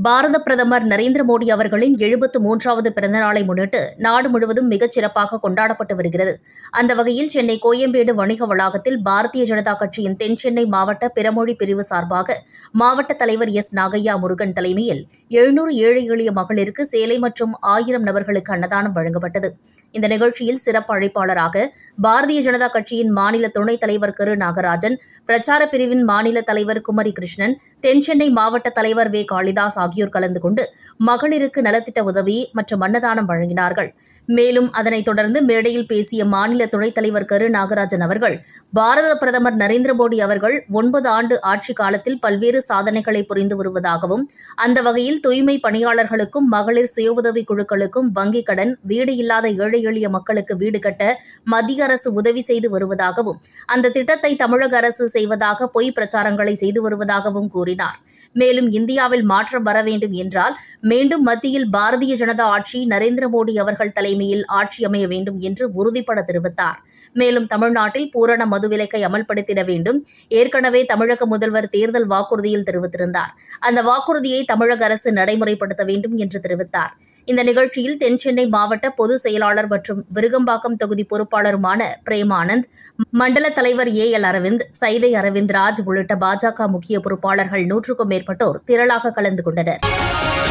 பாரத பிரதமர் நரேந்திர மோடி அவர்களின் எழுபத்து மூன்றாவது பிறந்தநாளை முன்னிட்டு நாடு முழுவதும் மிகச் சிறப்பாக கொண்டாடப்பட்டு வருகிறது அந்த வகையில் சென்னை கோயம்பேடு வணிக வளாகத்தில் பாரதிய ஜனதா கட்சியின் தென் சென்னை மாவட்ட பிறமொழி பிரிவு சார்பாக மாவட்ட தலைவர் எஸ் நாகையா முருகன் தலைமையில் எழுநூறு ஏழை எளிய மகளிருக்கு சேலை மற்றும் ஆயிரம் நபர்களுக்கு அன்னதானம் வழங்கப்பட்டது இந்த நிகழ்ச்சியில் சிறப்பு அழைப்பாளராக பாரதிய ஜனதா கட்சியின் மாநில துணைத் தலைவர் கரு நாகராஜன் பிரச்சார பிரிவின் மாநில தலைவர் குமரி கிருஷ்ணன் தென்சென்னை மாவட்ட தலைவர் வே காளிதாஸ் ஆகியோர் கலந்து கொண்டு மகளிருக்கு நலத்திட்ட உதவி மற்றும் அன்னதானம் வழங்கினார்கள் மேலும் அதனைத் தொடர்ந்து மேடையில் பேசிய மாநில துணைத் தலைவர் கரு நாகராஜன் அவர்கள் பாரத பிரதமர் நரேந்திர மோடி அவர்கள் ஒன்பது ஆண்டு ஆட்சிக் காலத்தில் பல்வேறு சாதனைகளை புரிந்து வருவதாகவும் அந்த வகையில் தூய்மை பணியாளர்களுக்கும் மகளிர் சுய உதவிக் குழுக்களுக்கும் வங்கிக் கடன் வீடு இல்லாத ஏழை எளிய மக்களுக்கு வீடு கட்ட மத்திய அரசு உதவி செய்து வருவதாகவும் அந்த திட்டத்தை தமிழக அரசு செய்வதாக பொய் பிரச்சாரங்களை செய்து வருவதாகவும் கூறினார் மேலும் இந்தியாவில் மாற்றம் வர வேண்டும் என்றால் மீண்டும் மத்தியில் பாரதிய ஜனதா ஆட்சி நரேந்திர மோடி அவர்கள் தலைமையில் ஆட்சி அமைய வேண்டும் என்று உறுதிபட தெரிவித்தார் மேலும் தமிழ்நாட்டில் பூரண மதுவிலக்கை அமல்படுத்திட வேண்டும் ஏற்கனவே தமிழக முதல்வர் தேர்தல் வாக்குறுதியில் தெரிவித்திருந்தார் அந்த வாக்குறுதியை தமிழக அரசு நடைமுறைப்படுத்த வேண்டும் என்று தெரிவித்தார் இந்த நிகழ்ச்சியில் தென்சென்னை மாவட்ட பொதுச் செயலாளர் மற்றும் விருகம்பாக்கம் தொகுதி பொறுப்பாளருமான பிரேமானந்த் மண்டல தலைவர் ஏ எல் அரவிந்த் சைதை அரவிந்த் ராஜ் உள்ளிட்ட பாஜக முக்கிய பொறுப்பாளர்கள் நூற்றுக்கும் மேற்பட்டோர் திரளாக கலந்து கொண்டனர்